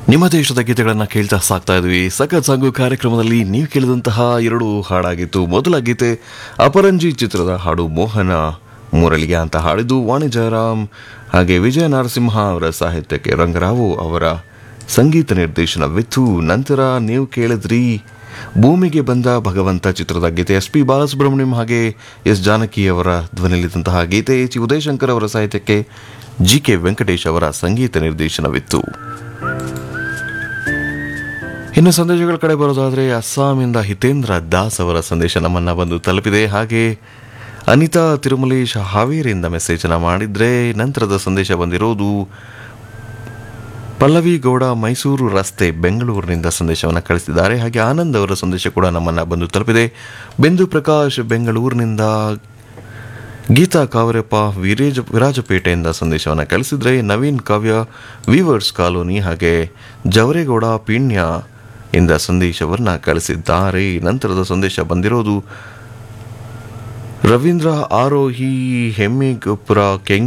ನಿಮ್ಮ ದೇಶದ ಗೀತೆಗಳನ್ನು ಕೇಳ್ತಾ ಸಾಕ್ತಾ ಇದ್ವಿ ಸಖತ್ ಸಾಂಗು ಕಾರ್ಯಕ್ರಮದಲ್ಲಿ ನೀವು ಕೇಳಿದಂತಹ ಎರಡು ಹಾಡಾಗಿತ್ತು ಮೊದಲ ಗೀತೆ ಅಪರಂಜಿ ಚಿತ್ರದ ಹಾಡು ಮೋಹನ ಮುರಳಿಗೆ ಅಂತ ಹಾಡಿದ್ದು ವಾಣಿಜ್ಯರಾಮ್ ಹಾಗೆ ವಿಜಯ ನರಸಿಂಹ ಅವರ ಸಾಹಿತ್ಯಕ್ಕೆ ರಂಗರಾವು ಅವರ ಸಂಗೀತ ನಿರ್ದೇಶನವಿತ್ತು ನಂತರ ನೀವು ಕೇಳಿದ್ರಿ ಭೂಮಿಗೆ ಬಂದ ಭಗವಂತ ಚಿತ್ರದ ಗೀತೆ ಎಸ್ ಪಿ ಬಾಲಸುಬ್ರಹ್ಮಣ್ಯಂ ಹಾಗೆ ಎಸ್ ಜಾನಕಿ ಅವರ ಧ್ವನಿಯಲ್ಲಿದ್ದಂತಹ ಗೀತೆ ಎಚ್ ಉದಯಶಂಕರ್ ಅವರ ಸಾಹಿತ್ಯಕ್ಕೆ ಜಿ ಕೆ ವೆಂಕಟೇಶ್ ಅವರ ಸಂಗೀತ ನಿರ್ದೇಶನವಿತ್ತು ಇನ್ನು ಸಂದೇಶಗಳ ಕಡೆ ಬರೋದಾದರೆ ಅಸ್ಸಾಮಿಂದ ಹಿತೇಂದ್ರ ದಾಸ್ ಅವರ ಸಂದೇಶ ನಮ್ಮನ್ನ ಬಂದು ತಲುಪಿದೆ ಹಾಗೆ ಅನಿತಾ ತಿರುಮಲೇಶ್ ಹಾವೇರಿಯಿಂದ ಮೆಸೇಜನ್ನು ಮಾಡಿದ್ರೆ ನಂತರದ ಸಂದೇಶ ಬಂದಿರೋದು ಪಲ್ಲವಿ ಗೌಡ ಮೈಸೂರು ರಸ್ತೆ ಬೆಂಗಳೂರಿನಿಂದ ಸಂದೇಶವನ್ನು ಕಳಿಸಿದ್ದಾರೆ ಹಾಗೆ ಆನಂದ್ ಅವರ ಸಂದೇಶ ಕೂಡ ನಮ್ಮನ್ನ ಬಂದು ತಲುಪಿದೆ ಬಿಂದು ಪ್ರಕಾಶ್ ಬೆಂಗಳೂರಿನಿಂದ ಗೀತಾ ಕಾವರಪ್ಪ ವಿರೇಜ ವಿರಾಜಪೇಟೆಯಿಂದ ಸಂದೇಶವನ್ನು ಕಳಿಸಿದ್ರೆ ನವೀನ್ ಕಾವ್ಯ ವೀವರ್ಸ್ ಕಾಲೋನಿ ಹಾಗೆ ಜವರೇಗೌಡ ಪೀಣ್ಯ ಇಂದ ಸಂದೇಶವನ್ನು ಕಳಿಸಿದ್ದಾರೆ ನಂತರದ ಸಂದೇಶ ಬಂದಿರೋದು ರವೀಂದ್ರ ಆರೋಹಿ ಹೆಮ್ಮಿಗುಪುರ ಕೆಂಗ್